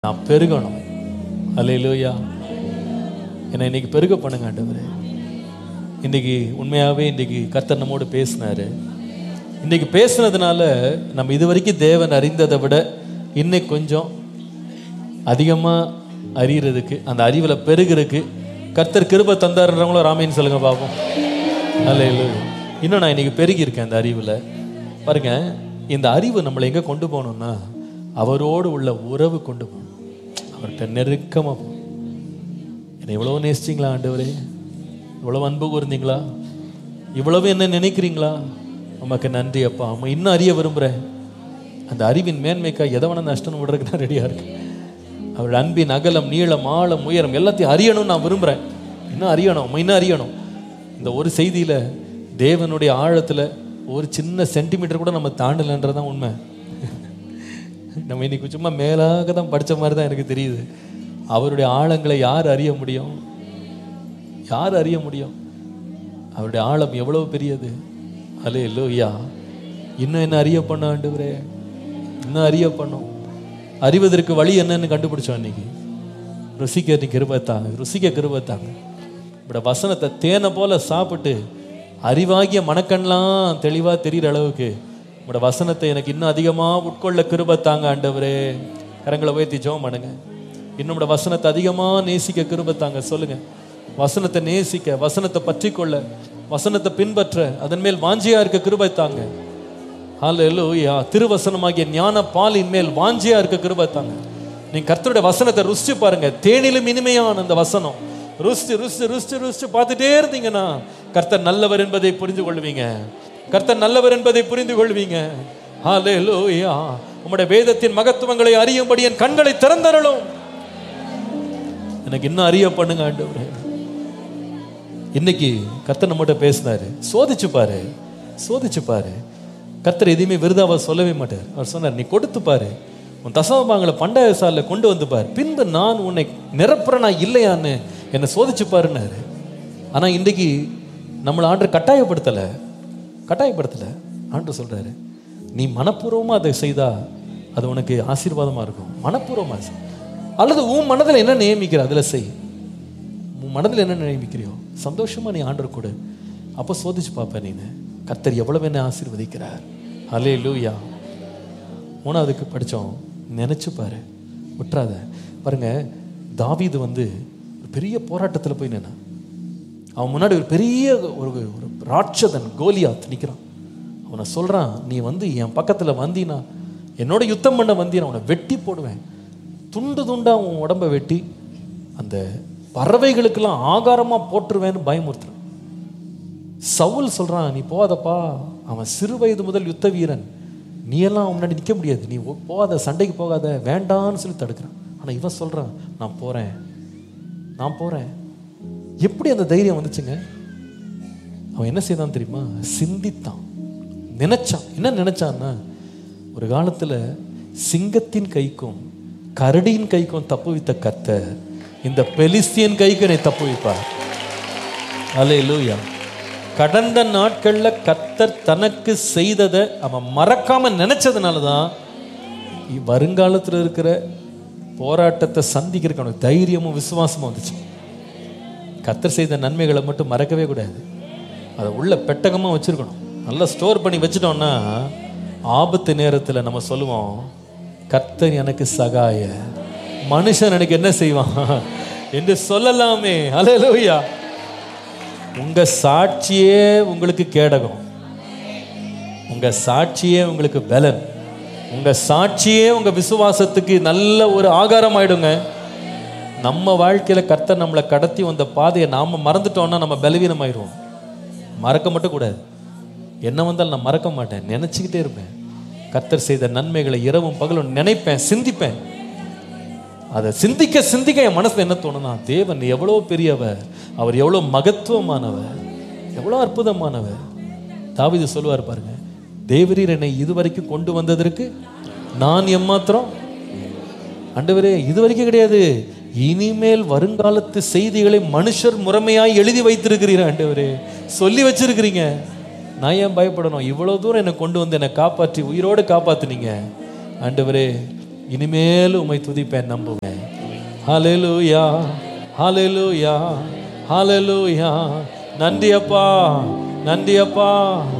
நான் பெருகணும் அல்லேலூயா என்னை இன்னைக்கு பெருக பண்ணுங்க ஆண்டவரே இன்னைக்கு உண்மையாகவே இன்னைக்கு கர்த்தர் நம்மோடு பேசினாரு இன்னைக்கு பேசுனதுனால நம்ம இது வரைக்கும் தேவன் அறிந்ததை விட இன்னைக்கு கொஞ்சம் அதிகமாக அறியறதுக்கு அந்த அறிவில் பெருகிறதுக்கு கர்த்தர் கிருபை தந்தாருன்றவங்களும் ராமேன்னு சொல்லுங்க பார்ப்போம் அல்ல இன்னும் நான் இன்னைக்கு பெருகி இருக்கேன் அந்த அறிவில் பாருங்க இந்த அறிவு நம்மளை எங்கே கொண்டு போகணும்னா அவரோடு உள்ள உறவு கொண்டு போகணும் அவர்கிட்ட நெருக்கமாக போகணும் என்னை இவ்வளோ நேசிச்சிங்களா ஆண்டவரே இவ்வளவு அன்பு கூர்ந்தீங்களா இவ்வளவு என்ன நினைக்கிறீங்களா உமக்கு நன்றி அப்பா அம்மா இன்னும் அறிய விரும்புகிறேன் அந்த அறிவின் மேன்மைக்கா எதை வேணா நஷ்டம் விடுறதுக்கு நான் ரெடியாக இருக்கேன் அவள் அன்பின் அகலம் நீளம் ஆழம் உயரம் எல்லாத்தையும் அறியணும்னு நான் விரும்புகிறேன் இன்னும் அறியணும் அம்மா, இன்னும் அறியணும் இந்த ஒரு செய்தியில் தேவனுடைய ஆழத்தில் ஒரு சின்ன சென்டிமீட்டர் கூட நம்ம தாண்டலைன்றதான் உண்மை நம்ம இன்னைக்கு சும்மா மேலாக தான் படித்த மாதிரி தான் எனக்கு தெரியுது அவருடைய ஆழங்களை யார் அறிய முடியும் யார் அறிய முடியும் அவருடைய ஆழம் எவ்வளவு பெரியது அலே லோய்யா இன்னும் என்ன அறிய பண்ண ஆண்டவரே இன்னும் அறிய பண்ணோம் அறிவதற்கு வழி என்னன்னு கண்டுபிடிச்சோம் இன்னைக்கு ருசிக்க நீ கிருபத்தாங்க ருசிக்க கிருபத்தாங்க இப்படி வசனத்தை தேனை போல சாப்பிட்டு அறிவாகிய மனக்கண்லாம் தெளிவா தெரிகிற அளவுக்கு உங்களோட வசனத்தை எனக்கு இன்னும் அதிகமா உட்கொள்ள கிருபத்தாங்க ஆண்டவரே கரங்களை உயர்த்தி ஜெபம் பண்ணுங்க இன்னும் உங்களோட வசனத்தை அதிகமா நேசிக்க கிருபத்தாங்க சொல்லுங்க வசனத்தை நேசிக்க வசனத்தை பற்றிக்கொள்ள வசனத்தை பின்பற்ற அதன் மேல் வாஞ்சியா இருக்க கிருபைத்தாங்க ஹalleluya திருவசனமாகிய ஞான பாலின் மேல் வாஞ்சியா இருக்க கிருபைத்தாங்க நீங்க கர்த்தருடைய வசனத்தை ருசிச்சு பாருங்க தேனிலும் இனிமையான அந்த வசனம் ருசிச்சு ருசிச்சு ருசிச்சு ருசிச்சு பார்த்துட்டே இருந்தீங்கன்னா கர்த்தர் நல்லவர் என்பதை புரிந்து கொள்வீங்க கர்த்தர் நல்லவர் என்பதை புரிந்து கொள்வீங்க ஹalleluya உம்முடைய வேதத்தின் மகத்துவங்களை அறியும்படி என் கண்களை திறந்தரலும் எனக்கு இன்னும் அறிய பண்ணுங்க ஆண்டவரே இன்னைக்கு கர்த்தர் நம்மகிட்ட பேசினாரு சோதிச்சு பாரு சோதிச்சு பாரு கர்த்தர் எதையுமே விருதாவா சொல்லவே மாட்டார் அவர் சொன்னார் நீ கொடுத்து பாரு உன் தசமபாங்களை பண்டாய சாலில் கொண்டு வந்து பார் பின்பு நான் உன்னை நிரப்புறனா இல்லையான்னு என்னை சோதிச்சு பாருன்னாரு ஆனா இன்னைக்கு நம்மளை ஆண்டு கட்டாயப்படுத்தலை கட்டாயப்படுத்தலை ஆண்டு சொல்றாரு நீ மனப்பூர்வமா அதை செய்தா அது உனக்கு ஆசீர்வாதமா இருக்கும் மனப்பூர்வமா செய். அல்லது உன் மனதில் என்ன நியமிக்கிற அதில் செய் உன் மனதில் என்ன நியமிக்கிறியோ சந்தோஷமா நீ ஆண்டர் கொடு அப்போ சோதிச்சு பார்ப்பேன் நீ கர்த்தர் எவ்வளவு என்ன ஆசீர்வதிக்கிறார் அலே லூயா மூணாவதுக்கு படித்தோம் நினைச்சு பாரு விட்டுறாத பாருங்க தாவீது வந்து ஒரு பெரிய போராட்டத்தில் போய் நின்னான் அவன் முன்னாடி ஒரு பெரிய ஒரு ஒரு ராட்சதன் கோலியாத் நிற்கிறான் அவனை சொல்றான் நீ வந்து என் பக்கத்தில் வந்தீனா என்னோட யுத்தம் பண்ண வந்தீனா அவனை வெட்டி போடுவேன் துண்டு துண்டா உன் உடம்ப வெட்டி அந்த பறவைகளுக்கெல்லாம் ஆகாரமா போட்டுருவேன்னு பயமுறுத்துறான் சவுல் சொல்றான் நீ போகாதப்பா அவன் சிறு வயது முதல் யுத்த வீரன் நீ எல்லாம் அவன் முன்னாடி நிற்க முடியாது நீ ஒ- போகாத சண்டைக்கு போகாத வேண்டான்னு சொல்லி தடுக்கிறான் ஆனா இவன் சொல்றான் நான் போறேன் நான் போறேன் எப்படி அந்த தைரியம் வந்துச்சுங்க அவன் என்ன செய்தான் தெரியுமா சிந்தித்தான் நினைச்சான் என்ன நினைச்சான்னா ஒரு காலத்துல சிங்கத்தின் கைக்கும் கரடியின் கைக்கும் தப்பு வைத்த கர்த்தர் இந்த பெலிஸ்தியன் கைக்கு என்னை தப்பு வைப்பார் அல்லேலூயா கடந்த நாட்கள்ல கர்த்தர் தனக்கு செய்ததை அவன் மறக்காம நினைச்சதுனால தான் இ- வருங்காலத்துல இருக்கிற போராட்டத்தை சந்திக்கிறதுக்கு அவனுக்கு தைரியமும் விசுவாசமும் வந்துச்சு கர்த்தர் செய்த நன்மைகளை மட்டும் மறக்கவே கூடாது அதை உள்ள பெட்டகமாக வச்சிருக்கணும் நல்லா ஸ்டோர் பண்ணி வச்சிட்டோம்னா ஆபத்து நேரத்தில் நம்ம சொல்லுவோம் கர்த்தர் எனக்கு சகாய மனுஷன் எனக்கு என்ன செய்வான் என்று சொல்லலாமே அல்லேலூயா உங்க சாட்சியே உங்களுக்கு கேடகம் உங்க சாட்சியே உங்களுக்கு பலன் உங்க சாட்சியே உங்க விசுவாசத்துக்கு நல்ல ஒரு ஆகாரம் ஆயிடுங்க நம்ம வாழ்க்கையில கர்த்தர் நம்மளை கடத்தி வந்த பாதையை நாம மறந்துட்டோம்னா நம்ம பலவீனமாயிடுவோம் மறக்க மட்டும் கூடாது என்ன வந்தாலும் நான் மறக்க மாட்டேன் நினைச்சுக்கிட்டே இருப்பேன் கர்த்தர் செய்த நன்மைகளை இரவும் பகலும் நினைப்பேன் சிந்திப்பேன் அதை சிந்திக்க சிந்திக்க என் மனசுல என்ன தோணுனா தேவன் எவ்வளோ பெரியவர் அவர் எவ்வளோ மகத்துவமானவர் எவ்வளோ அற்புதமானவர் தாவீது சொல்லுவார் பாருங்க தேவரீர் என்னை இதுவரைக்கும் கொண்டு வந்ததற்கு நான் எம்மாத்திரம் ஆண்டவரே இது வரைக்கும் கிடையாது இனிமேல் வருங்காலத்து செய்திகளை மனுஷர் முறைமையாய் எழுதி வைத்திருக்கிறீர் ஆண்டவரே சொல்லி வச்சிருக்கிறீங்க நான் ஏன் பயப்படணும் இவ்வளோ தூரம் என்னை கொண்டு வந்து என்னை காப்பாற்றி உயிரோடு காப்பாத்துனீங்க ஆண்டவரே இனிமேல் உம்மை துதிப்பேன் நம்புவேன் ஹalleluya ஹalleluya ஹalleluya நன்றி அப்பா நன்றி அப்பா